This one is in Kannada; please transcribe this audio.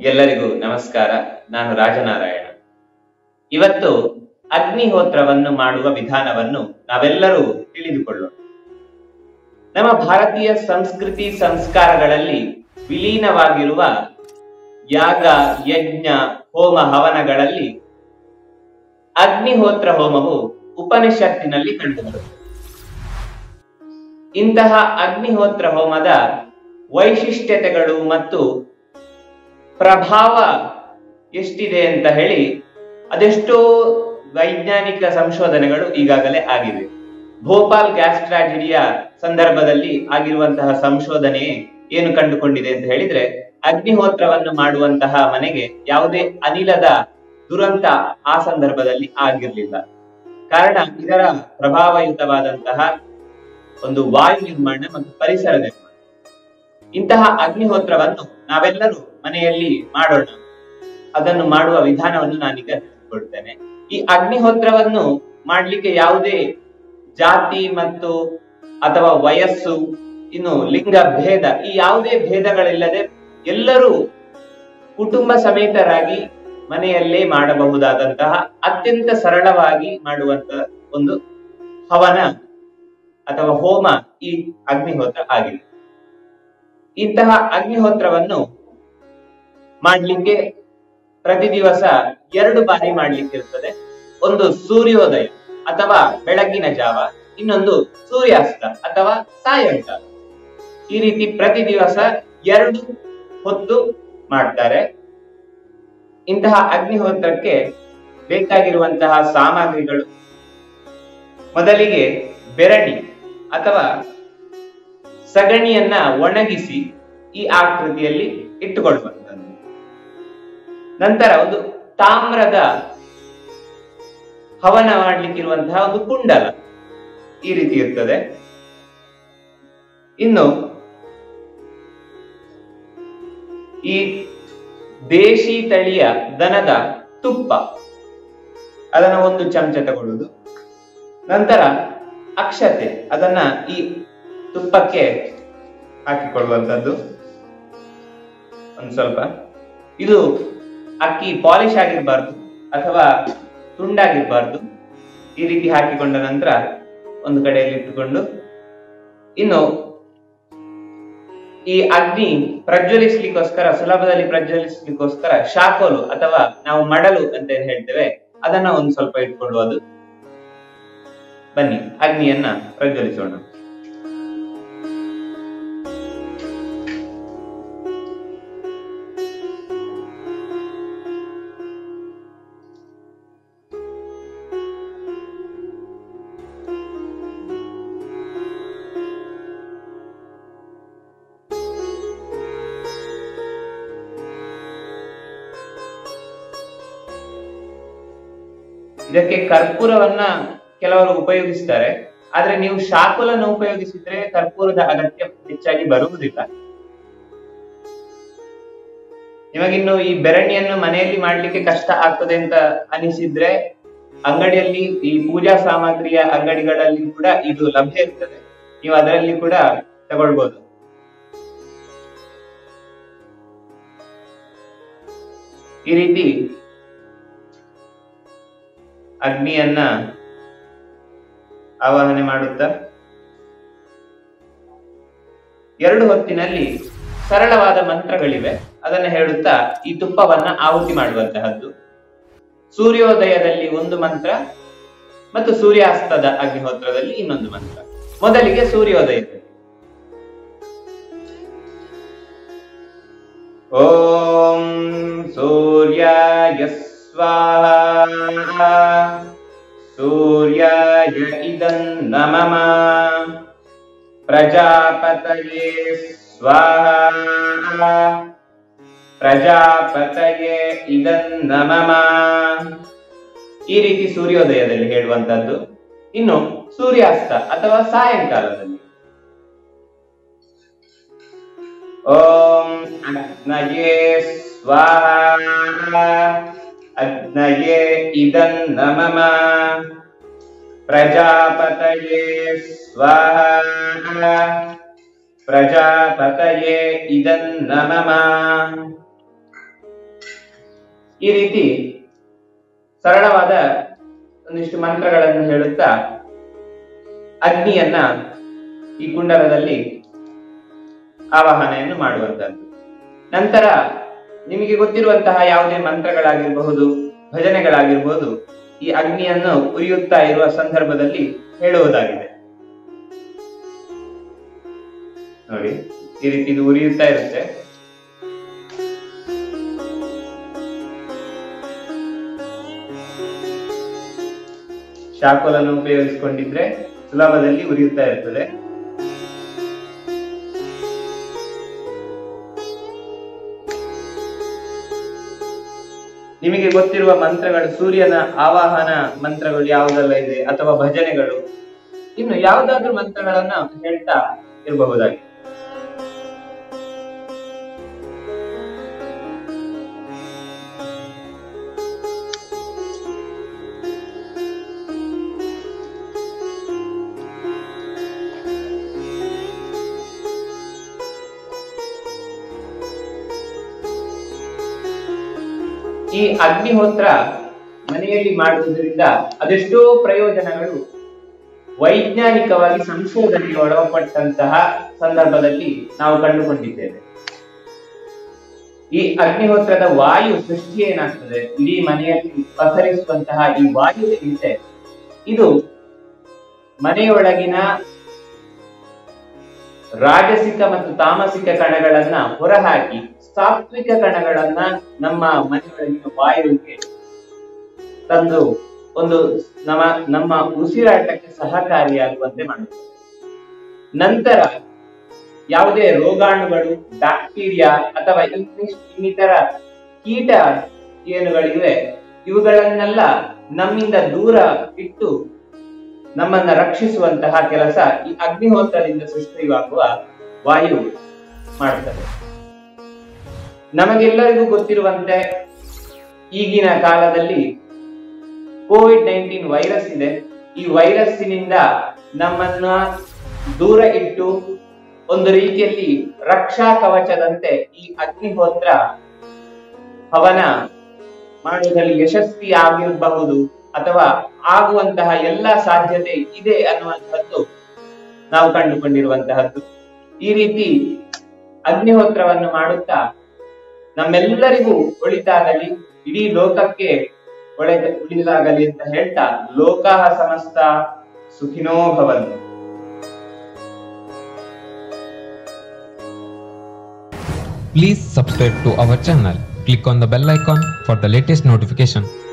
ಎಲ್ಲರಿಗೂ ನಮಸ್ಕಾರ ನಾನು ರಾಜನಾರಾಯಣ ಇವತ್ತು ಅಗ್ನಿಹೋತ್ರವನ್ನು ಮಾಡುವ ವಿಧಾನವನ್ನು ನಾವೆಲ್ಲರೂ ತಿಳಿದುಕೊಳ್ಳೋಣ ನಮ್ಮ ಭಾರತೀಯ ಸಂಸ್ಕೃತಿ ಸಂಸ್ಕಾರಗಳಲ್ಲಿ ವಿಲೀನವಾಗಿರುವ ಯಾಗ ಯಜ್ಞ ಹೋಮ ಹವನಗಳಲ್ಲಿ ಅಗ್ನಿಹೋತ್ರ ಹೋಮವು ಉಪನಿಷತ್ತಿನಲ್ಲಿ ಕಂಡುಬರುತ್ತದೆ ಇಂತಹ ಅಗ್ನಿಹೋತ್ರ ಹೋಮದ ವೈಶಿಷ್ಟ್ಯತೆಗಳು ಮತ್ತು ಪ್ರಭಾವ ಎಷ್ಟಿದೆ ಅಂತ ಹೇಳಿ ಅದೆಷ್ಟೋ ವೈಜ್ಞಾನಿಕ ಸಂಶೋಧನೆಗಳು ಈಗಾಗಲೇ ಆಗಿವೆ ಭೋಪಾಲ್ ಗ್ಯಾಸ್ ಟ್ರಾಜಿಡಿಯ ಸಂದರ್ಭದಲ್ಲಿ ಆಗಿರುವಂತಹ ಸಂಶೋಧನೆ ಏನು ಕಂಡುಕೊಂಡಿದೆ ಅಂತ ಹೇಳಿದ್ರೆ ಅಗ್ನಿಹೋತ್ರವನ್ನು ಮಾಡುವಂತಹ ಮನೆಗೆ ಯಾವುದೇ ಅನಿಲದ ದುರಂತ ಆ ಸಂದರ್ಭದಲ್ಲಿ ಆಗಿರ್ಲಿಲ್ಲ ಕಾರಣ ಇದರ ಪ್ರಭಾವಯುತವಾದಂತಹ ಒಂದು ವಾಯು ನಿರ್ಮಾಣ ಮತ್ತು ಪರಿಸರ ನಿರ್ಮಾಣ ಇಂತಹ ಅಗ್ನಿಹೋತ್ರವನ್ನು ನಾವೆಲ್ಲರೂ ಮನೆಯಲ್ಲಿ ಮಾಡೋಣ ಅದನ್ನು ಮಾಡುವ ವಿಧಾನವನ್ನು ನಾನೀಗ ತಿಳಿದುಕೊಳ್ತೇನೆ ಈ ಅಗ್ನಿಹೋತ್ರವನ್ನು ಮಾಡ್ಲಿಕ್ಕೆ ಯಾವುದೇ ಜಾತಿ ಮತ್ತು ಅಥವಾ ವಯಸ್ಸು ಇನ್ನು ಲಿಂಗ ಭೇದ ಈ ಯಾವುದೇ ಭೇದಗಳಿಲ್ಲದೆ ಎಲ್ಲರೂ ಕುಟುಂಬ ಸಮೇತರಾಗಿ ಮನೆಯಲ್ಲೇ ಮಾಡಬಹುದಾದಂತಹ ಅತ್ಯಂತ ಸರಳವಾಗಿ ಮಾಡುವಂತಹ ಒಂದು ಹವನ ಅಥವಾ ಹೋಮ ಈ ಅಗ್ನಿಹೋತ್ರ ಆಗಿದೆ ಇಂತಹ ಅಗ್ನಿಹೋತ್ರವನ್ನು ಮಾಡ್ಲಿಕ್ಕೆ ಪ್ರತಿ ದಿವಸ ಎರಡು ಬಾರಿ ಮಾಡ್ಲಿಕ್ಕೆ ಇರ್ತದೆ ಒಂದು ಸೂರ್ಯೋದಯ ಅಥವಾ ಬೆಳಗಿನ ಜಾವ ಇನ್ನೊಂದು ಸೂರ್ಯಾಸ್ತ ಅಥವಾ ಸಾಯಂಕಾಲ ಈ ರೀತಿ ಪ್ರತಿ ದಿವಸ ಎರಡು ಹೊತ್ತು ಮಾಡ್ತಾರೆ ಇಂತಹ ಅಗ್ನಿಹೋತ್ರಕ್ಕೆ ಬೇಕಾಗಿರುವಂತಹ ಸಾಮಗ್ರಿಗಳು ಮೊದಲಿಗೆ ಬೆರಣಿ ಅಥವಾ ಸಗಣಿಯನ್ನ ಒಣಗಿಸಿ ಈ ಆಕೃತಿಯಲ್ಲಿ ಇಟ್ಟುಕೊಳ್ಳುವಂಥದ್ದು ನಂತರ ಒಂದು ತಾಮ್ರದ ಹವನ ಮಾಡ್ಲಿಕ್ಕಿರುವಂತಹ ಒಂದು ಕುಂಡಲ ಈ ರೀತಿ ಇರ್ತದೆ ಇನ್ನು ಈ ದೇಶಿ ತಳಿಯ ದನದ ತುಪ್ಪ ಅದನ್ನ ಒಂದು ಚಮಚ ತಗೊಳ್ಳುವುದು ನಂತರ ಅಕ್ಷತೆ ಅದನ್ನ ಈ ತುಪ್ಪಕ್ಕೆ ಹಾಕಿಕೊಳ್ಳುವಂಥದ್ದು ಒಂದು ಸ್ವಲ್ಪ ಇದು ಅಕ್ಕಿ ಪಾಲಿಶ್ ಆಗಿರ್ಬಾರ್ದು ಅಥವಾ ತುಂಡಾಗಿರ್ಬಾರ್ದು ಈ ರೀತಿ ಹಾಕಿಕೊಂಡ ನಂತರ ಒಂದು ಕಡೆಯಲ್ಲಿ ಇಟ್ಟುಕೊಂಡು ಇನ್ನು ಈ ಅಗ್ನಿ ಪ್ರಜ್ವಲಿಸ್ಲಿಕ್ಕೋಸ್ಕರ ಸುಲಭದಲ್ಲಿ ಪ್ರಜ್ವಲಿಸ್ಲಿಕ್ಕೋಸ್ಕರ ಶಾಕೋಲು ಅಥವಾ ನಾವು ಮಡಲು ಅಂತ ಏನ್ ಹೇಳ್ತೇವೆ ಅದನ್ನ ಒಂದು ಸ್ವಲ್ಪ ಇಟ್ಕೊಳ್ಳುವುದು ಬನ್ನಿ ಅಗ್ನಿಯನ್ನ ಪ್ರಜ್ವಲಿಸೋಣ ಇದಕ್ಕೆ ಕರ್ಪೂರವನ್ನ ಕೆಲವರು ಉಪಯೋಗಿಸ್ತಾರೆ ಆದ್ರೆ ನೀವು ಶಾಕುಲನ್ನು ಉಪಯೋಗಿಸಿದ್ರೆ ಕರ್ಪೂರದ ಅಗತ್ಯ ಹೆಚ್ಚಾಗಿ ಬರುವುದಿಲ್ಲ ನಿಮಗಿನ್ನು ಈ ಬೆರಣಿಯನ್ನು ಮನೆಯಲ್ಲಿ ಮಾಡ್ಲಿಕ್ಕೆ ಕಷ್ಟ ಆಗ್ತದೆ ಅಂತ ಅನಿಸಿದ್ರೆ ಅಂಗಡಿಯಲ್ಲಿ ಈ ಪೂಜಾ ಸಾಮಗ್ರಿಯ ಅಂಗಡಿಗಳಲ್ಲಿ ಕೂಡ ಇದು ಲಭ್ಯ ಇರ್ತದೆ ನೀವು ಅದರಲ್ಲಿ ಕೂಡ ತಗೊಳ್ಬಹುದು ಈ ರೀತಿ ಅಗ್ನಿಯನ್ನ ಆವಾಹನೆ ಮಾಡುತ್ತಾ ಎರಡು ಹೊತ್ತಿನಲ್ಲಿ ಸರಳವಾದ ಮಂತ್ರಗಳಿವೆ ಅದನ್ನ ಹೇಳುತ್ತಾ ಈ ತುಪ್ಪವನ್ನ ಆಹುತಿ ಮಾಡುವಂತಹದ್ದು ಸೂರ್ಯೋದಯದಲ್ಲಿ ಒಂದು ಮಂತ್ರ ಮತ್ತು ಸೂರ್ಯಾಸ್ತದ ಅಗ್ನಿಹೋತ್ರದಲ್ಲಿ ಇನ್ನೊಂದು ಮಂತ್ರ ಮೊದಲಿಗೆ ಸೂರ್ಯೋದಯದಲ್ಲಿ ಓಂ ಸೂರ್ಯಾಯ स्वाहा सूर्याय इदं नमः प्रजापतये स्वाहा ಪ್ರಜಾಪತಯೇ ಇದನ್ ನಮಮ ಈ ರೀತಿ ಸೂರ್ಯೋದಯದಲ್ಲಿ ಹೇಳುವಂತದ್ದು ಇನ್ನು ಸೂರ್ಯಾಸ್ತ ಅಥವಾ ಸಾಯಂಕಾಲದಲ್ಲಿ ಓಂ ಅಗ್ನಯೇ ಸ್ವಾಹ ಅಗ್ನಯೇ ಇದನ್ ನಮಮ ಪ್ರಜಾಪತಯೇ ಸ್ವಾಹ ಪ್ರಜಾಪತಯೇ ಇದನ್ ನಮಮ ಈ ರೀತಿ ಸರಳವಾದ ಒಂದಿಷ್ಟು ಮಂತ್ರಗಳನ್ನು ಹೇಳುತ್ತಾ ಅಗ್ನಿಯನ್ನ ಈ ಕುಂಡಲದಲ್ಲಿ ಆವಾಹನೆಯನ್ನು ಮಾಡುವಂತದ್ದು ನಂತರ ನಿಮಗೆ ಗೊತ್ತಿರುವಂತಹ ಯಾವುದೇ ಮಂತ್ರಗಳಾಗಿರಬಹುದು ಭಜನೆಗಳಾಗಿರಬಹುದು ಈ ಅಗ್ನಿಯನ್ನು ಉರಿಯುತ್ತಾ ಇರುವ ಸಂದರ್ಭದಲ್ಲಿ ಹೇಳುವುದಾಗಿದೆ ನೋಡಿ ಈ ರೀತಿ ಇದು ಉರಿಯುತ್ತಾ ಇರುತ್ತೆ ಶಾಕೋಲನ್ನು ಉಪಯೋಗಿಸಿಕೊಂಡಿದ್ರೆ ಸುಲಭದಲ್ಲಿ ಉರಿಯುತ್ತಾ ಇರ್ತದೆ ನಿಮಗೆ ಗೊತ್ತಿರುವ ಮಂತ್ರಗಳು ಸೂರ್ಯನ ಆವಾಹನ ಮಂತ್ರಗಳು ಯಾವುದೆಲ್ಲ ಇದೆ ಅಥವಾ ಭಜನೆಗಳು ಇನ್ನು ಯಾವುದಾದ್ರೂ ಮಂತ್ರಗಳನ್ನ ಹೇಳ್ತಾ ಇರಬಹುದಾಗಿ ಈ ಅಗ್ನಿಹೋತ್ರ ಮನೆಯಲ್ಲಿ ಮಾಡುವುದರಿಂದ ಅದೆಷ್ಟೋ ಪ್ರಯೋಜನಗಳು ವೈಜ್ಞಾನಿಕವಾಗಿ ಸಂಶೋಧನೆಗೆ ಒಳಪಟ್ಟಂತಹ ಸಂದರ್ಭದಲ್ಲಿ ನಾವು ಕಂಡುಕೊಂಡಿದ್ದೇವೆ ಈ ಅಗ್ನಿಹೋತ್ರದ ವಾಯು ಸೃಷ್ಟಿ ಏನಾಗ್ತದೆ ಇಡೀ ಮನೆಯಲ್ಲಿ ಪಸರಿಸುವಂತಹ ಈ ವಾಯು ಏನಿದೆ ಇದು ಮನೆಯೊಳಗಿನ ರಾಜಸಿಕ ಮತ್ತು ತಾಮಸಿಕ ಕಣಗಳನ್ನ ಹೊರಹಾಕಿ ಸಾತ್ವಿಕ ಕಣಗಳನ್ನ ನಮ್ಮ ಮನೆಯೊಳಗಿನ ವಾಯುವಿಗೆ ತಂದು ಒಂದು ನಮ್ಮ ನಮ್ಮ ಉಸಿರಾಟಕ್ಕೆ ಸಹಕಾರಿಯಾಗುವಂತೆ ಮಾಡುತ್ತದೆ ನಂತರ ಯಾವುದೇ ರೋಗಾಣುಗಳು ಬ್ಯಾಕ್ಟೀರಿಯಾ ಅಥವಾ ಇನ್ನಿಸ್- ಇನ್ನಿತರ ಕೀಟ ಏನುಗಳಿವೆ ಇವುಗಳನ್ನೆಲ್ಲ ನಮ್ಮಿಂದ ದೂರ ಇಟ್ಟು ನಮ್ಮನ್ನ ರಕ್ಷಿಸುವಂತಹ ಕೆಲಸ ಈ ಅಗ್ನಿಹೋತ್ರದಿಂದ ಸೃಷ್ಟಿಯಾಗುವ ವಾಯು ಮಾಡುತ್ತದೆ ನಮಗೆಲ್ಲರಿಗೂ ಗೊತ್ತಿರುವಂತೆ ಈಗಿನ ಕಾಲದಲ್ಲಿ ಕೋವಿಡ್ ನೈನ್ಟೀನ್ ವೈರಸ್ ಇದೆ ಈ ವೈರಸ್ಸಿನಿಂದ ನಮ್ಮನ್ನ ದೂರ ಇಟ್ಟು ಒಂದು ರೀತಿಯಲ್ಲಿ ರಕ್ಷಾ ಕವಚದಂತೆ ಈ ಅಗ್ನಿಹೋತ್ರ ಹವನ ಮಾಡುವುದರಲ್ಲಿ ಯಶಸ್ವಿ ಆಗಿರಬಹುದು ಅಥವಾ ಆಗುವಂತಹ ಎಲ್ಲ ಸಾಧ್ಯತೆ ಇದೆ ಅನ್ನುವಂಥದ್ದು ನಾವು ಕಂಡುಕೊಂಡಿರುವಂತಹದ್ದು ಈ ರೀತಿ ಅಗ್ನಿಹೋತ್ರವನ್ನು ಮಾಡುತ್ತಾ ನಮ್ಮೆಲ್ಲರಿಗೂ ಒಳಿತಾಗಲಿ ಇಡೀ ಲೋಕಕ್ಕೆ ಒಳ್ಳೆ ಉಳಿದಾಗಲಿ ಅಂತ ಹೇಳ್ತಾ ಲೋಕಃ ಸಮಸ್ತ ಸುಖಿನೋ ಭವಂತು Please subscribe to our channel. Click on the bell icon for the latest notification.